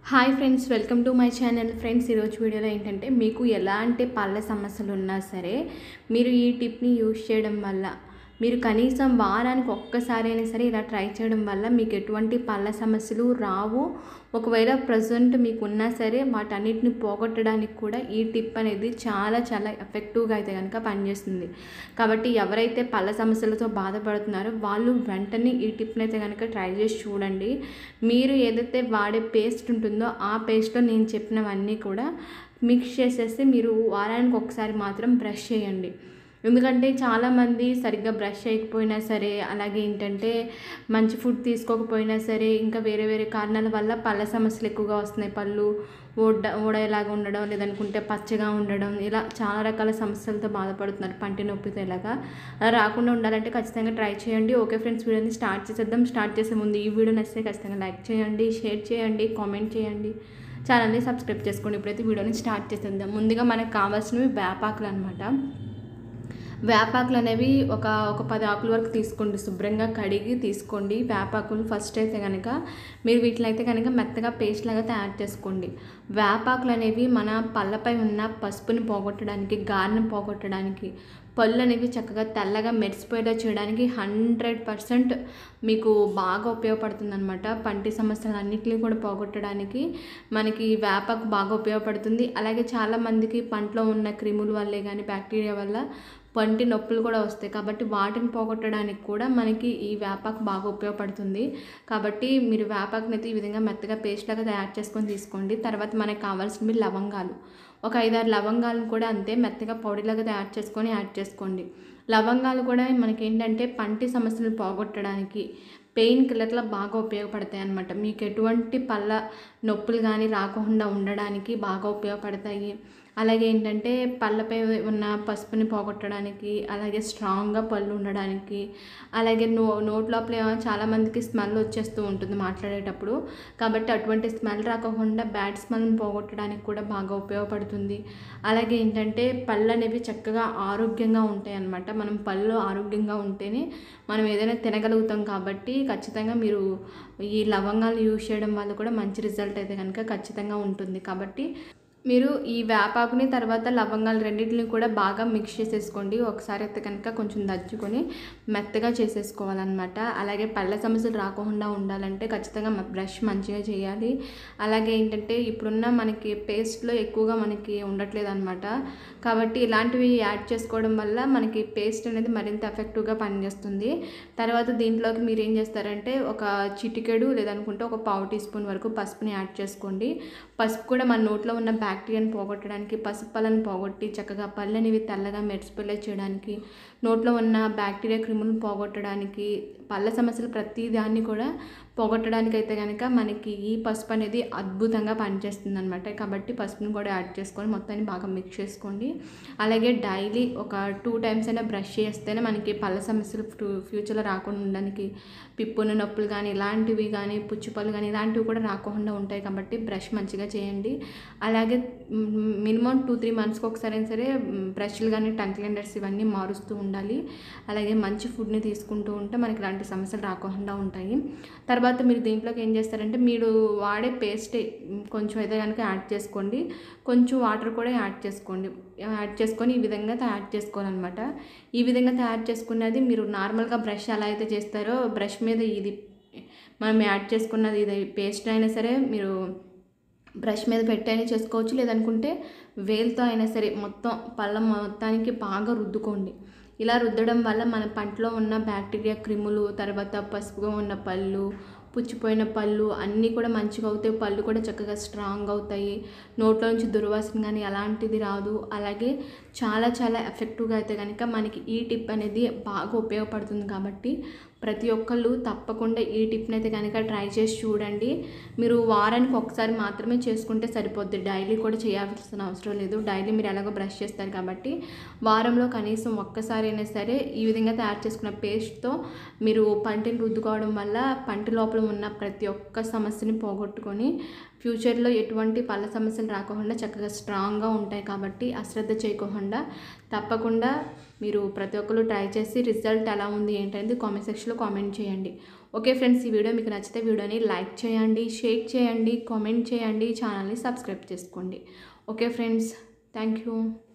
hi friends welcome to my channel friends ఈరోజు వీడియోలో ఏంటంటే మీకు ఎలాంటి పళ్ళ సమస్యలు ఉన్నా సరే మీరు ఈ టిప్ని యూజ్ చేయడం వల్ల మీరు కనీసం వారానికి ఒక్కసారి అయినా సరే ఇలా ట్రై చేయడం వల్ల మీకు ఎటువంటి పళ్ళ సమస్యలు రావు ఒకవేళ ప్రజెంట్ మీకు ఉన్నా సరే వాటన్నిటిని పోగొట్టడానికి కూడా ఈ టిప్ అనేది చాలా చాలా ఎఫెక్టివ్గా అయితే కనుక పనిచేస్తుంది కాబట్టి ఎవరైతే పళ్ళ సమస్యలతో బాధపడుతున్నారో వాళ్ళు వెంటనే ఈ టిప్ని అయితే కనుక ట్రై చేసి చూడండి మీరు ఏదైతే వాడే పేస్ట్ ఉంటుందో ఆ పేస్ట్లో నేను చెప్పినవన్నీ కూడా మిక్స్ చేసేసి మీరు వారానికి ఒకసారి మాత్రం బ్రష్ చేయండి ఎందుకంటే చాలామంది సరిగ్గా బ్రష్ చేయకపోయినా సరే అలాగే ఏంటంటే మంచి ఫుడ్ తీసుకోకపోయినా సరే ఇంకా వేరే వేరే కారణాల వల్ల పళ్ళ సమస్యలు ఎక్కువగా వస్తున్నాయి పళ్ళు ఓడ ఓడేలాగా ఉండడం లేదనుకుంటే పచ్చగా ఉండడం ఇలా చాలా రకాల సమస్యలతో బాధపడుతున్నారు పంటి నొప్పితో ఇలాగా అలా రాకుండా ఉండాలంటే ఖచ్చితంగా ట్రై చేయండి ఓకే ఫ్రెండ్స్ వీడియోని స్టార్ట్ చేసేద్దాం స్టార్ట్ చేసే ముందు ఈ వీడియో నచ్చితే ఖచ్చితంగా లైక్ చేయండి షేర్ చేయండి కామెంట్ చేయండి ఛానల్ని సబ్స్క్రైబ్ చేసుకోండి ఇప్పుడైతే వీడియోని స్టార్ట్ చేసేద్దాం ముందుగా మనకు కావాల్సినవి వేపాకులు అనమాట వేపాకులు అనేవి ఒక ఒక పది ఆకుల వరకు తీసుకోండి శుభ్రంగా కడిగి తీసుకోండి వేపాకులు ఫస్ట్ అయితే కనుక మీరు వీటిని అయితే కనుక మెత్తగా పేస్ట్ లాగా తయారు చేసుకోండి వేపాకులు అనేవి మన పళ్ళపై ఉన్న పసుపుని పోగొట్టడానికి గారెను పోగొట్టడానికి పళ్ళు అనేవి చక్కగా తెల్లగా మెరిసిపోయేలా చేయడానికి హండ్రెడ్ పర్సెంట్ మీకు బాగా ఉపయోగపడుతుంది అనమాట పంటి సమస్యలు అన్నింటినీ కూడా పోగొట్టడానికి మనకి వేపాకు బాగా ఉపయోగపడుతుంది అలాగే చాలామందికి పంటలో ఉన్న క్రిముల వల్లే కానీ బ్యాక్టీరియా వల్ల పంటి నొప్పులు కూడా వస్తాయి కాబట్టి వాటిని పోగొట్టడానికి కూడా మనకి ఈ వేపాకు బాగా ఉపయోగపడుతుంది కాబట్టి మీరు వేపాకుని అయితే ఈ విధంగా మెత్తగా పేస్ట్ లాగా తయారు చేసుకొని తీసుకోండి తర్వాత మనకు కావాల్సినవి లవంగాలు ఒక ఐదారు లవంగాలను కూడా అంతే మెత్తగా పౌడర్లాగా తయారు చేసుకొని యాడ్ చేసుకోండి లవంగాలు కూడా మనకి ఏంటంటే పంటి సమస్యలు పోగొట్టడానికి పెయిన్ కిల్లర్లా బాగా ఉపయోగపడతాయి అన్నమాట మీకు ఎటువంటి పళ్ళ నొప్పులు కానీ రాకుండా ఉండడానికి బాగా ఉపయోగపడతాయి అలాగే ఏంటంటే పళ్ళపై ఉన్న పసుపుని పోగొట్టడానికి అలాగే స్ట్రాంగ్గా పళ్ళు ఉండడానికి అలాగే నో నోట్ లోపల చాలామందికి స్మెల్ వచ్చేస్తూ ఉంటుంది మాట్లాడేటప్పుడు కాబట్టి అటువంటి స్మెల్ రాకుండా బ్యాడ్ స్మెల్ని పోగొట్టడానికి కూడా బాగా ఉపయోగపడుతుంది అలాగే ఏంటంటే పళ్ళు అనేవి చక్కగా ఆరోగ్యంగా ఉంటాయి అన్నమాట మనం పళ్ళు ఆరోగ్యంగా ఉంటేనే మనం ఏదైనా తినగలుగుతాం కాబట్టి ఖచ్చితంగా మీరు ఈ లవంగాలు యూజ్ చేయడం వల్ల కూడా మంచి రిజల్ట్ అయితే కనుక ఖచ్చితంగా ఉంటుంది కాబట్టి మీరు ఈ వేపాకుని తర్వాత లవంగాలు రెండింటిని కూడా బాగా మిక్స్ చేసేసుకోండి ఒకసారి అయితే కనుక కొంచెం దచ్చుకొని మెత్తగా చేసేసుకోవాలన్నమాట అలాగే పళ్ళ సమస్యలు రాకుండా ఉండాలంటే ఖచ్చితంగా బ్రష్ మంచిగా చేయాలి అలాగే ఏంటంటే ఇప్పుడున్న మనకి పేస్ట్లో ఎక్కువగా మనకి ఉండట్లేదు అనమాట కాబట్టి ఇలాంటివి యాడ్ చేసుకోవడం వల్ల మనకి పేస్ట్ అనేది మరింత ఎఫెక్టివ్గా పనిచేస్తుంది తర్వాత దీంట్లోకి మీరు ఏం చేస్తారంటే ఒక చిటికెడు లేదనుకుంటే ఒక పావు టీ స్పూన్ వరకు పసుపుని యాడ్ చేసుకోండి పసుపు కూడా మన నోట్లో ఉన్న బ్యాక్టీరియాని పోగొట్టడానికి పసుపు పళ్ళని పోగొట్టి చక్కగా పళ్ళు అనేవి తెల్లగా మెరిసిపోలే చేయడానికి నోట్లో ఉన్న బ్యాక్టీరియా క్రిములను పోగొట్టడానికి పళ్ళ సమస్యలు ప్రతి దాన్ని కూడా పోగొట్టడానికి అయితే కనుక మనకి ఈ పసుపు అనేది అద్భుతంగా పనిచేస్తుంది అనమాట కాబట్టి పసుపుని కూడా యాడ్ చేసుకొని మొత్తాన్ని బాగా మిక్స్ చేసుకోండి అలాగే డైలీ ఒక టూ టైమ్స్ అయినా బ్రష్ చేస్తేనే మనకి పళ్ళ సమస్యలు ఫ్యూచర్లో రాకుండా ఉండడానికి పిప్పున నొప్పులు కానీ ఇలాంటివి కానీ పుచ్చిపళ్ళు కానీ ఇలాంటివి కూడా రాకుండా ఉంటాయి కాబట్టి బ్రష్ మంచిగా చేయండి అలాగే మినిమం టూ త్రీ మంత్స్కి ఒకసారి అయినా సరే బ్రష్లు కానీ టంగ్ క్లీనర్స్ ఇవన్నీ మారుస్తూ ఉండాలి అలాగే మంచి ఫుడ్ని తీసుకుంటూ ఉంటే మనకి ఇలాంటి సమస్యలు రాకుండా ఉంటాయి తర్వాత మీరు దీంట్లోకి ఏం చేస్తారంటే మీరు వాడే పేస్ట్ కొంచెం అయితే కనుక యాడ్ చేసుకోండి కొంచెం వాటర్ కూడా యాడ్ చేసుకోండి యాడ్ చేసుకొని ఈ విధంగా తయారు చేసుకోవాలన్నమాట ఈ విధంగా తయారు చేసుకున్నది మీరు నార్మల్గా బ్రష్ ఎలా అయితే చేస్తారో బ్రష్ మీద ఇది మనం యాడ్ చేసుకున్నది ఇది పేస్ట్ అయినా సరే మీరు బ్రష్ మీద పెట్టైనా చేసుకోవచ్చు లేదనుకుంటే వేలుతో అయినా సరే మొత్తం పళ్ళ మొత్తానికి బాగా రుద్దుకోండి ఇలా రుద్దడం వల్ల మన పంటలో ఉన్న బ్యాక్టీరియా క్రిములు తర్వాత పసుపుగా ఉన్న పళ్ళు పుచ్చిపోయిన పళ్ళు అన్నీ కూడా మంచిగా అవుతాయి పళ్ళు కూడా చక్కగా స్ట్రాంగ్ అవుతాయి నోట్లో నుంచి దుర్వాసన కానీ అలాంటిది రాదు అలాగే చాలా చాలా ఎఫెక్టివ్గా అయితే కనుక మనకి ఈ టిప్ అనేది బాగా ఉపయోగపడుతుంది కాబట్టి ప్రతి ఒక్కళ్ళు తప్పకుండా ఈ టిప్ని అయితే కనుక ట్రై చేసి చూడండి మీరు వారానికి ఒకసారి మాత్రమే చేసుకుంటే సరిపోద్ది డైలీ కూడా చేయాల్సిన అవసరం లేదు డైలీ మీరు ఎలాగో బ్రష్ చేస్తారు కాబట్టి వారంలో కనీసం ఒక్కసారి అయినా సరే ఈ విధంగా తయారు చేసుకున్న పేస్ట్తో మీరు పంటిని రుద్దుకోవడం వల్ల పంటి లోపల ఉన్న ప్రతి ఒక్క సమస్యని పోగొట్టుకొని ఫ్యూచర్లో ఎటువంటి పళ్ళ సమస్యలు రాకుండా చక్కగా స్ట్రాంగ్గా ఉంటాయి కాబట్టి అశ్రద్ధ చేయకుండా తప్పకుండా మీరు ప్రతి ఒక్కరు ట్రై చేసి రిజల్ట్ ఎలా ఉంది ఏంటనేది కామెంట్ సెక్షన్లో కామెంట్ చేయండి ఓకే ఫ్రెండ్స్ ఈ వీడియో మీకు నచ్చితే వీడియోని లైక్ చేయండి షేర్ చేయండి కామెంట్ చేయండి ఛానల్ని సబ్స్క్రైబ్ చేసుకోండి ఓకే ఫ్రెండ్స్ థ్యాంక్ యూ